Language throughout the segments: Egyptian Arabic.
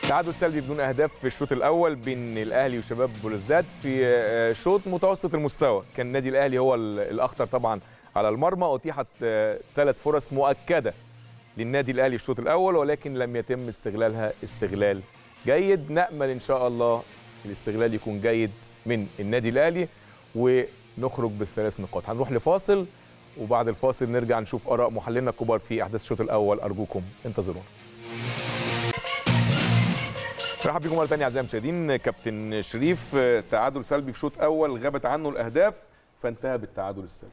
تعادل سلبي بدون اهداف في الشوط الاول بين الاهلي وشباب بلوزداد في آه، شوط متوسط المستوى كان النادي الاهلي هو ال- الاخطر طبعا على المرمى اتيحت ثلاث فرص مؤكده للنادي الاهلي الشوط الاول ولكن لم يتم استغلالها استغلال جيد نامل ان شاء الله الاستغلال يكون جيد من النادي الاهلي ونخرج بالثلاث نقاط هنروح لفاصل وبعد الفاصل نرجع نشوف اراء محللنا الكبار في احداث الشوط الاول ارجوكم انتظرونا مرحبا بكم مره ثانيه اعزائي المشاهدين كابتن شريف آه، تعادل سلبي في شوط اول غابت عنه الاهداف فانتهى بالتعادل السلبي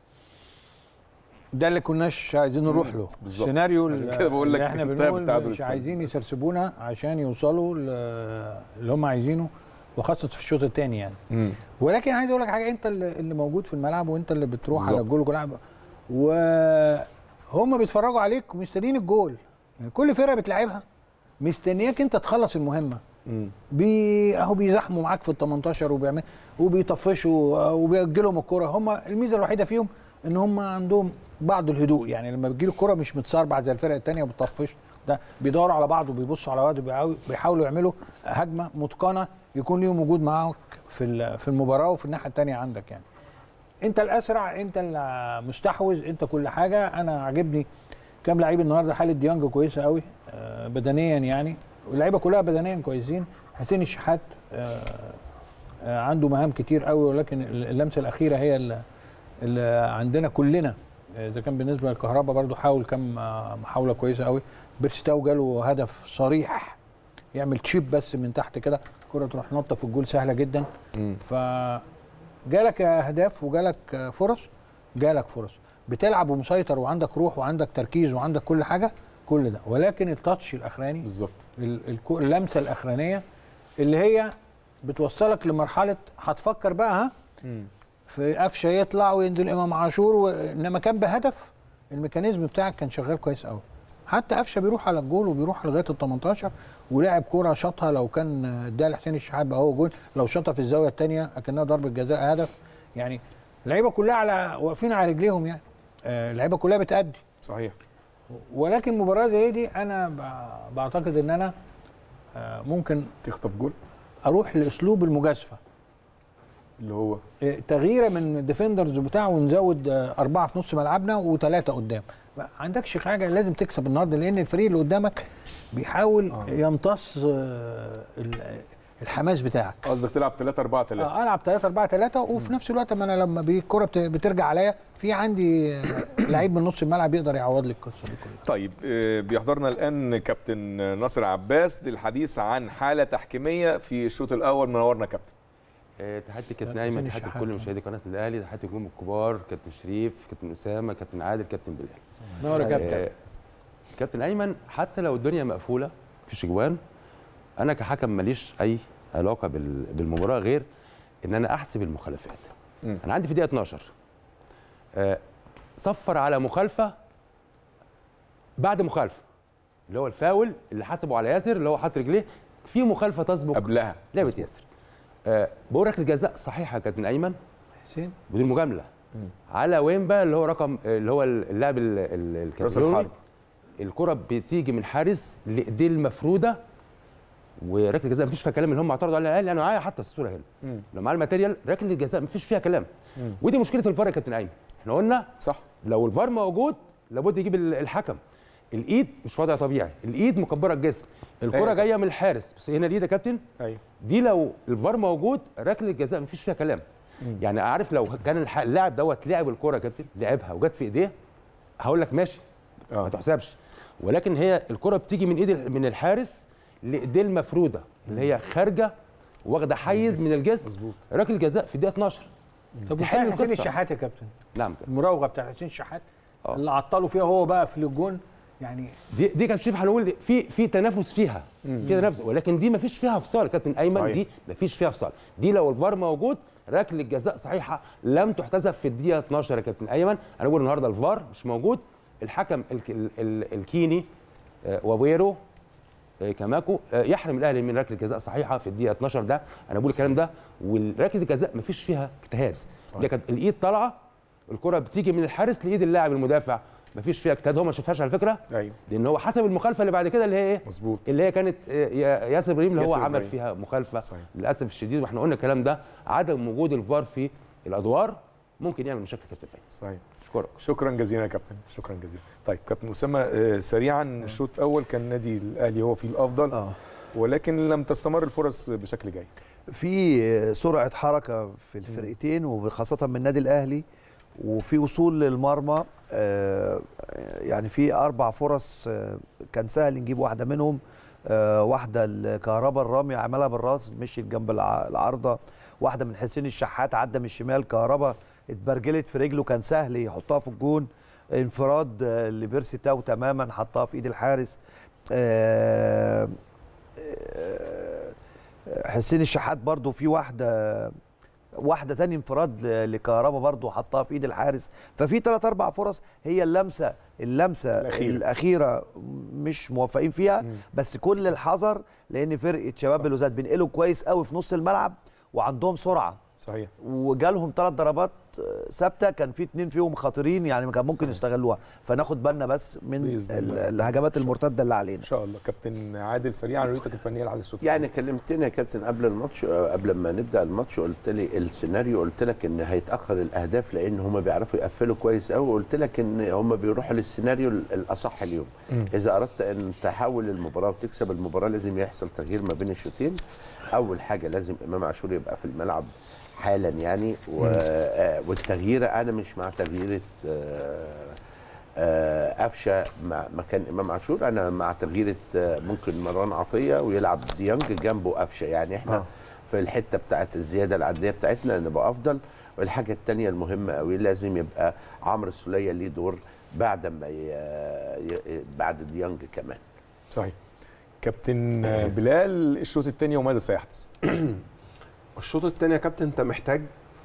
ده اللي كناش عايزين نروح له بالظبط. السيناريو عشان كده بقول لك اللي احنا انتهى بنقول بالتعادل مش السلبي. عايزين يسرسبونا عشان يوصلوا ل- اللي هم عايزينه وخاصه في الشوط الثاني يعني مم. ولكن عايز اقول لك حاجه انت اللي اللي موجود في الملعب وانت اللي بتروح على بالظبط. الجول وكل حاجه وهم بيتفرجوا عليك ومستنيين الجول يعني كل فرقه بتلعبها مستنياك انت تخلص المهمه مم. بي اهو بيزحموا معاك في ال 18 وبيعمل وبيطفشوا آه، وبيأجلهم الكرة هم الميزه الوحيده فيهم ان هم عندهم بعض الهدوء يعني لما بتجيله الكرة مش متسربع زي الفرق الثانيه وبتطفش ده بيدوروا على بعض وبيبصوا على بعض وبيحاولوا- بيحاولوا يعملوا هجمه متقنه يكون ليهم وجود معاك في ال- في المباراه وفي الناحيه الثانيه عندك يعني انت الاسرع انت المستحوذ انت كل حاجه انا عاجبني كام لعيب النهارده حاله ديانج كويسه قوي آه، بدنيا يعني واللعيبه كلها بدنيا كويسين حسين الشحات آه، آه، عنده مهام كتير قوي ولكن اللمسه الاخيره هي اللي, اللي عندنا كلنا آه، اذا كان بالنسبه للكهرباء برضو حاول كام آه، محاوله كويسه قوي بيرستاو جاله هدف صريح يعمل تشيب بس من تحت كده الكره تروح نطه في الجول سهله جدا مم. ف جالك اهداف وجالك فرص جالك فرص بتلعب ومسيطر وعندك روح وعندك تركيز وعندك كل حاجه كل ده ولكن التاتش الاخراني بالظبط ال- الكو- اللمسه الاخرانيه اللي هي بتوصلك لمرحله هتفكر بقى ها مم. في قفشه يطلع وينزل امام عاشور و... انما كان بهدف الميكانيزم بتاعك كان شغال كويس قوي حتى قفشه بيروح على الجول وبيروح لغايه ال 18 ولعب كوره شاطها لو كان اداها لحسين الشحات بقى هو جول لو شاطها في الزاويه الثانيه اكنها ضربه جزاء هدف يعني اللعيبه كلها على واقفين على رجليهم يعني آه، اللعيبه كلها بتأدي صحيح ولكن مباراه زي دي انا ب- بعتقد ان انا آه، ممكن تخطف جول اروح لاسلوب المجازفه اللي هو إيه، تغييره من الديفندرز بتاعه ونزود آه، اربعه في نص ملعبنا وثلاثه قدام ما عندكش حاجه لازم تكسب النهارده لان الفريق اللي قدامك بيحاول آه. يمتص آه، ال- الحماس بتاعك قصدك تلعب 3 4 3 آه، العب 3 4 3 وفي نفس الوقت ما انا لما بي- الكره بت- بترجع عليا في عندي آه، لعيب من نص الملعب يقدر يعوض لي القصه دي كلها طيب آه، بيحضرنا الان كابتن ناصر عباس للحديث عن حاله تحكيميه في الشوط الاول منورنا كابتن آه، تحياتي كابتن كابتن ايمن الشحات. تحياتي لكل مشاهدي قناه الاهلي تحياتي للنجوم الكبار كابتن شريف كابتن اسامه كابتن عادل كابتن بلال نور يا كابتن آه، كابتن ايمن حتى لو الدنيا مقفوله مفيش اجوان انا كحكم ماليش اي علاقه بال- بالمباراه غير ان انا احسب المخالفات مم. انا عندي في دقيقه 12 آه، صفر على مخالفه بعد مخالفه اللي هو الفاول اللي حسبه على ياسر اللي هو حاط رجليه في مخالفه تسبق قبلها لعبه مظبوط. ياسر آه بقول ركله جزاء صحيحه يا كابتن ايمن حسين بدون مجامله مم. على وين بقى اللي هو رقم اللي هو اللاعب ال- ال- راس الكاميروني الحرب الكره بتيجي من الحارس لايديه المفروده وركله جزاء مفيش فيها كلام اللي هم اعترضوا عليها الاهلي انا معايا حتى الصوره هنا مم. لو معايا الماتيريال ركله جزاء مفيش فيها كلام مم. ودي مشكله الفار يا كابتن ايمن احنا قلنا صح لو الفار موجود لابد يجيب ال- الحكم الايد مش وضع طبيعي الايد مكبره الجسم الكره أيوة. جايه من الحارس بس هنا الايد يا كابتن ايوه دي لو الفار موجود ركله الجزاء مفيش فيها كلام يعني عارف لو كان الح- اللاعب دوت لعب الكره يا كابتن لعبها وجت في ايديه هقول لك ماشي ما اه تحسبش ولكن هي الكره بتيجي من ايد ال- من الحارس لايديه المفروده اللي هي خارجه واخده حيز من الجسم مظبوط ركله جزاء في الدقيقه 12 طب تحل وبتاع حسين القصة. الشحات يا كابتن نعم كده. المراوغه بتاع حسين الشحات آه. اللي عطلوا فيها هو بقى في الجون يعني دي دي كابتن شريف هنقول في في تنافس فيها في تنافس ولكن دي ما فيش فيها فصال يا كابتن ايمن صحيح. دي ما فيش فيها فصال دي لو الفار موجود ركله جزاء صحيحه لم تحتسب في الدقيقه 12 يا كابتن ايمن انا بقول النهارده الفار مش موجود الحكم الك- ال- ال- الكيني آه، وابيرو آه، كاماكو آه، يحرم الاهلي من ركله جزاء صحيحه في الدقيقه 12 ده انا بقول الكلام ده والركله الجزاء ما فيش فيها اجتهاد دي كانت الايد طالعه الكره بتيجي من الحارس لايد اللاعب المدافع مفيش فيها اجتهاد هو ما شافهاش على فكره ايوه لان هو حسب المخالفه اللي بعد كده اللي هي ايه مظبوط اللي هي كانت آه، يا- ياسر ابراهيم اللي هو ياسر عمل إبراهيم. فيها مخالفه صحيح. للاسف الشديد واحنا قلنا الكلام ده عدم وجود الفار في الادوار ممكن يعمل مشاكل كابتن فايز صحيح اشكرك شكرا جزيلا يا كابتن شكرا جزيلا طيب كابتن اسامه آه، سريعا الشوط الاول كان النادي الاهلي هو فيه الافضل اه ولكن لم تستمر الفرص بشكل جيد في سرعه حركه في الفرقتين وخاصه من النادي الاهلي وفي وصول للمرمى آه، يعني في اربع فرص آه، كان سهل نجيب واحده منهم آه، واحده الكهرباء الرامي عملها بالراس مشيت جنب الع- العارضه واحده من حسين الشحات عدى من الشمال كهرباء اتبرجلت في رجله كان سهل يحطها في الجون انفراد آه، لبيرسي تاو تماما حطها في ايد الحارس آه، آه، حسين الشحات برضو في واحده واحده تاني انفراد ل- لكهربا برضو حطها في ايد الحارس ففي ثلاث اربع فرص هي اللمسه اللمسه الأخيرة. الاخيره, الأخيرة مش موفقين فيها مم. بس كل الحذر لان فرقه شباب صح. بلوزات بينقلوا كويس قوي في نص الملعب وعندهم سرعه صحيح وجالهم ثلاث ضربات آه، ثابته كان في اتنين فيهم خطيرين يعني كان ممكن يستغلوها فناخد بالنا بس من بإذن ال- الله. الهجمات المرتده اللي علينا ان شاء الله كابتن عادل سريعا رؤيتك الفنيه لعدد الشوط يعني كلمتني يا كابتن قبل الماتش آه، قبل ما نبدا الماتش قلت لي السيناريو قلت لك ان هيتاخر الاهداف لان هم بيعرفوا يقفلوا كويس قوي قلت لك ان هم بيروحوا للسيناريو ال- الاصح اليوم مم. اذا اردت ان تحول المباراه وتكسب المباراه لازم يحصل تغيير ما بين الشوطين اول حاجه لازم امام عاشور يبقى في الملعب حالا يعني و... آه، والتغيير انا مش مع تغيير آه، آه، قفشه مع مكان امام عاشور انا مع تغيير آه، ممكن مروان عطيه ويلعب ديانج جنبه قفشه يعني احنا آه. آه. في الحته بتاعت الزياده العدديه بتاعتنا نبقى افضل والحاجه الثانيه المهمه قوي لازم يبقى عمرو السوليه ليه دور بعد ما ي... ي... بعد ديانج كمان صحيح كابتن بلال الشوط الثاني وماذا سيحدث الشوط الثاني يا كابتن انت محتاج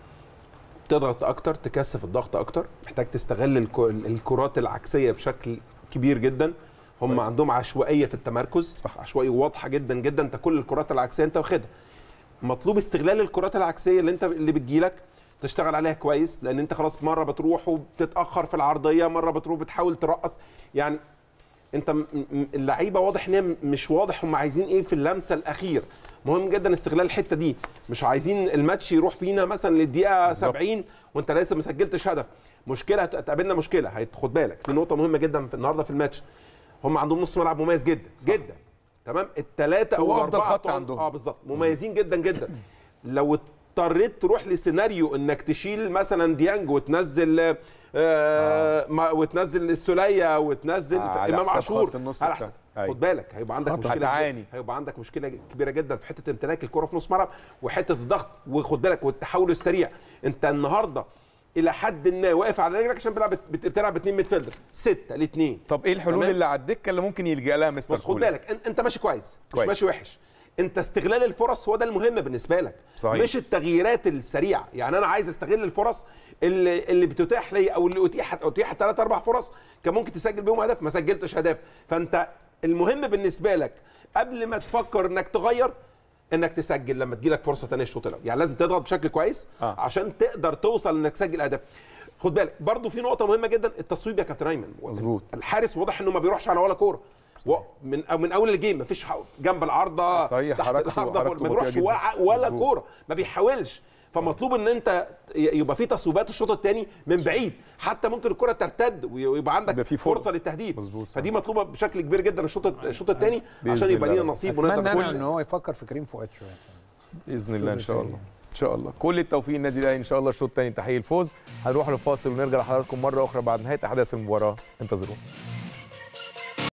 تضغط اكتر تكثف الضغط اكتر محتاج تستغل الكو- الكرات العكسيه بشكل كبير جدا هم كويس. عندهم عشوائيه في التمركز صح. عشوائيه واضحه جدا جدا انت كل الكرات العكسيه انت واخدها مطلوب استغلال الكرات العكسيه اللي انت اللي بتجيلك تشتغل عليها كويس لان انت خلاص مره بتروح وبتتاخر في العرضيه مره بتروح بتحاول ترقص يعني انت م- م- اللعيبه واضح ان هي م- مش واضح هم عايزين ايه في اللمسه الاخير مهم جدا استغلال الحته دي مش عايزين الماتش يروح بينا مثلا للدقيقه بالظبط. 70 وانت لسه ما سجلتش هدف مشكله هت- هتقابلنا مشكله هيت- خد بالك في نقطه مهمه جدا في النهارده في الماتش هم عندهم نص ملعب مميز جدا صح. جدا تمام الثلاثه او هو أفضل الاربعه خط بتوع- عندهم. اه بالظبط مميزين جدا جدا لو اضطريت تروح لسيناريو انك تشيل مثلا ديانج وتنزل آه ما وتنزل السوليه وتنزل آه، على امام حساب عاشور خط النص على بتاع- حساب أيوة. خد بالك هيبقى عندك خط مشكله هتعاني. هيبقى عندك مشكله كبيره جدا في حته امتلاك الكره في نص ملعب وحته الضغط وخد بالك والتحول السريع انت النهارده الى حد ما واقف على رجلك عشان بتلعب بت- بتلعب اثنين ميدفيلدر سته لاثنين طب ايه الحلول تمام. اللي على الدكه اللي ممكن يلجا لها مستر بس خد كولر؟ بالك أن- انت ماشي كويس مش كويس. ماشي وحش انت استغلال الفرص هو ده المهم بالنسبه لك صحيح. مش التغييرات السريعه يعني انا عايز استغل الفرص اللي اللي بتتاح لي او اللي اتيحت اتيحت ثلاث اربع فرص كان ممكن تسجل بيهم هدف ما سجلتش هدف فانت المهم بالنسبه لك قبل ما تفكر انك تغير انك تسجل لما تجيلك فرصه ثانيه الشوط الاول يعني لازم تضغط بشكل كويس آه. آه. عشان تقدر توصل انك تسجل اهداف خد بالك برضو في نقطه مهمه جدا التصويب يا كابتن ايمن مظبوط. الحارس واضح انه ما بيروحش على ولا كوره و- من أو من اول الجيم مفيش ح- جنب العارضه صحيح، تحت حركته- العارضة حركته فوق، ما بطيئة بيروحش جدا. ولا- ولا مظبوط. كوره ما بيحاولش فمطلوب ان انت ي- يبقى في تصويبات الشوط الثاني من بعيد حتى ممكن الكره ترتد وي- ويبقى عندك يبقى في فرصة. فرصه للتهديد مظبوط، صح. فدي مطلوبه بشكل كبير جدا الشوط الشوط الثاني بإذن عشان يبقى الله. لينا نصيب اتمنى ونقدر انا كل- ان هو يفكر في كريم فؤاد شويه باذن الله ان شاء الله ان شاء الله كل التوفيق للنادي الاهلي ان شاء الله الشوط الثاني تحقيق الفوز هنروح لفاصل ونرجع لحضراتكم مره اخرى بعد نهايه احداث المباراه انتظرونا